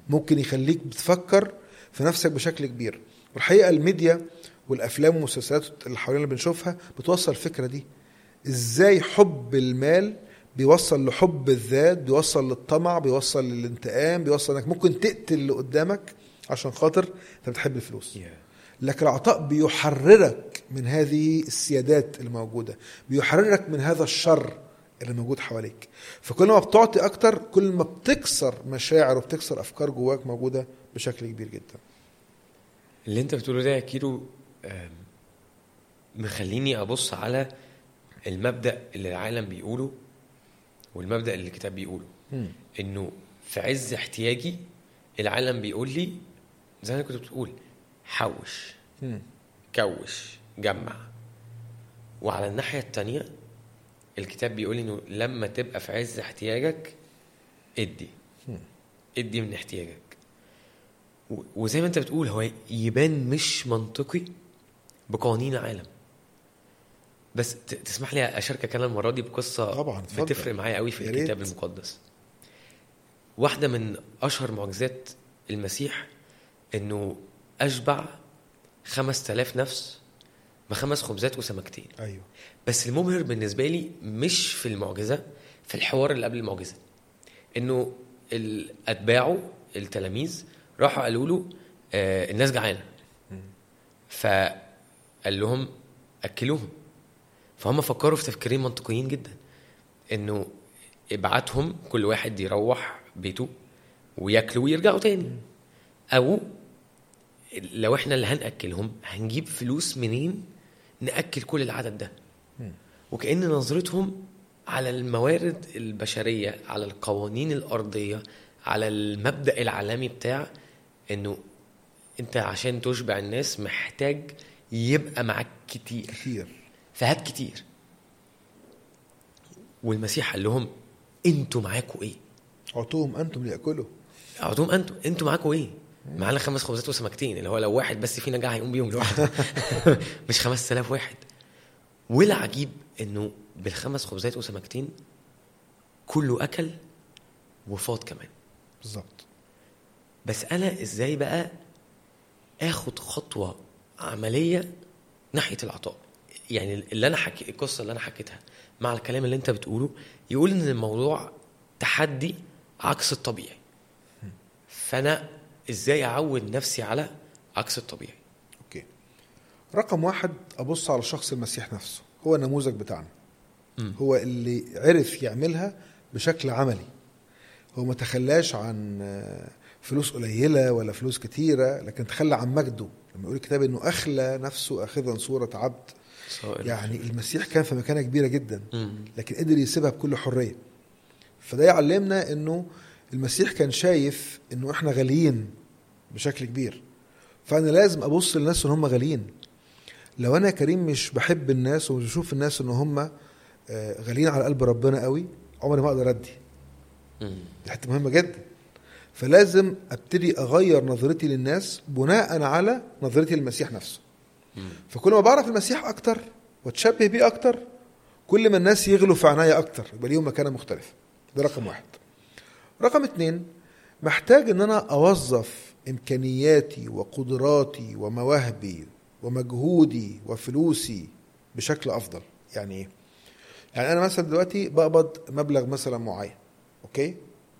ممكن يخليك بتفكر في نفسك بشكل كبير والحقيقه الميديا والافلام والمسلسلات اللي حوالينا بنشوفها بتوصل الفكره دي ازاي حب المال بيوصل لحب الذات بيوصل للطمع بيوصل للانتقام بيوصل انك ممكن تقتل اللي قدامك عشان خاطر انت بتحب الفلوس لكن العطاء بيحررك من هذه السيادات اللي موجوده بيحررك من هذا الشر اللي موجود حواليك فكل ما بتعطي اكتر كل ما بتكسر مشاعر وبتكسر افكار جواك موجوده بشكل كبير جدا اللي انت بتقوله ده يا كيرو آم، مخليني ابص على المبدا اللي العالم بيقوله والمبدا اللي الكتاب بيقوله انه في عز احتياجي العالم بيقول لي زي ما كنت بتقول حوش مم. كوش جمع وعلى الناحيه التانية الكتاب بيقول انه لما تبقى في عز احتياجك ادي ادي من احتياجك و- وزي ما انت بتقول هو يبان مش منطقي بقوانين العالم بس ت- تسمح لي اشاركك انا المره دي بقصه طبعاً، اتفضل. بتفرق معايا قوي في يا الكتاب ريت. المقدس واحده من اشهر معجزات المسيح انه اشبع خمس تلاف نفس بخمس خبزات وسمكتين ايوه بس المبهر بالنسبه لي مش في المعجزه في الحوار اللي قبل المعجزه انه ال- اتباعه التلاميذ راحوا قالوا له آه الناس جعانه فقال لهم اكلوهم فهم فكروا في تفكيرين منطقيين جدا انه ابعتهم كل واحد يروح بيته وياكلوا ويرجعوا تاني او لو احنا اللي هناكلهم هنجيب فلوس منين ناكل كل العدد ده وكأن نظرتهم على الموارد البشرية على القوانين الأرضية على المبدأ العالمي بتاع إنه أنت عشان تشبع الناس محتاج يبقى معاك كتير كتير فهات كتير والمسيح قال لهم انتوا معاكوا ايه؟ اعطوهم انتم لياكلوا اعطوهم انتوا انتوا معاكوا ايه؟ معانا خمس خبزات وسمكتين اللي هو لو واحد بس فينا جاع هيقوم بيهم لوحده مش 5000 واحد والعجيب انه بالخمس خبزات وسمكتين كله اكل وفاض كمان بالظبط بس انا ازاي بقى اخد خطوه عمليه ناحيه العطاء يعني اللي انا حكي القصه اللي انا حكيتها مع الكلام اللي انت بتقوله يقول ان الموضوع تحدي عكس الطبيعي فانا ازاي اعود نفسي على عكس الطبيعي اوكي رقم واحد ابص على شخص المسيح نفسه هو النموذج بتاعنا مم. هو اللي عرف يعملها بشكل عملي هو ما تخلاش عن آه، فلوس قليلة ولا فلوس كتيرة لكن تخلى عن مجده لما يقول الكتاب انه اخلى نفسه اخذا صورة عبد سواء يعني المسيح كان في مكانة كبيرة جدا مم. لكن قدر يسيبها بكل حرية فده يعلمنا انه المسيح كان شايف انه احنا غاليين بشكل كبير فانا لازم ابص للناس ان هم غاليين لو انا يا كريم مش بحب الناس ومش بشوف الناس ان هم آه، غاليين على قلب ربنا قوي عمري ما اقدر ادي مم. دي حته مهمه جدا فلازم ابتدي اغير نظرتي للناس بناء على نظرتي للمسيح نفسه مم. فكل ما بعرف المسيح اكتر واتشبه بيه اكتر كل ما الناس يغلوا في عناية اكتر يبقى ليهم مكانه مختلفه ده رقم واحد رقم اتنين محتاج ان انا اوظف امكانياتي وقدراتي ومواهبي ومجهودي وفلوسي بشكل افضل يعني ايه يعني انا مثلا دلوقتي بقبض مبلغ مثلا معين اوكي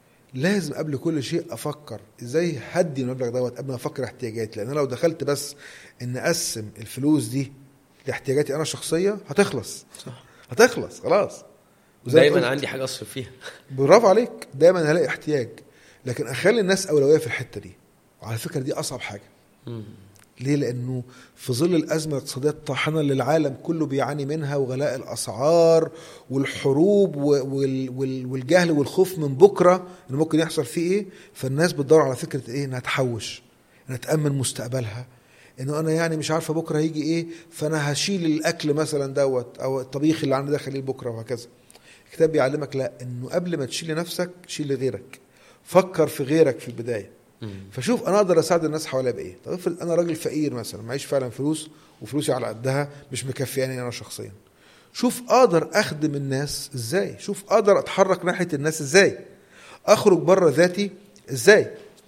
لازم قبل كل شيء افكر ازاي هدي المبلغ دوت قبل ما افكر احتياجاتي لان أنا لو دخلت بس ان اقسم الفلوس دي لاحتياجاتي انا الشخصيه هتخلص صح هتخلص خلاص وزي ما دايما قلت، عندي حاجه اصرف فيها برافو عليك دايما هلاقي احتياج لكن اخلي الناس اولويه في الحته دي وعلى فكره دي اصعب حاجه مم. ليه؟ لأنه في ظل الأزمة الاقتصادية الطاحنة اللي العالم كله بيعاني منها وغلاء الأسعار والحروب و- وال- وال- والجهل والخوف من بكرة إن ممكن يحصل فيه إيه فالناس بتدور على فكرة إيه إنها تحوش إنها تأمن مستقبلها إنه أنا يعني مش عارفة بكرة هيجي إيه فأنا هشيل الأكل مثلا دوت أو الطبيخ اللي عندي ده خليه لبكرة وهكذا الكتاب بيعلمك لا إنه قبل ما تشيل لنفسك شيل لغيرك فكر في غيرك في البداية مم. فشوف انا اقدر اساعد الناس حواليا بايه طب افرض انا راجل فقير مثلا معيش فعلا فلوس وفلوسي على قدها مش مكفياني انا شخصيا شوف اقدر اخدم الناس ازاي شوف اقدر اتحرك ناحيه الناس ازاي اخرج بره ذاتي ازاي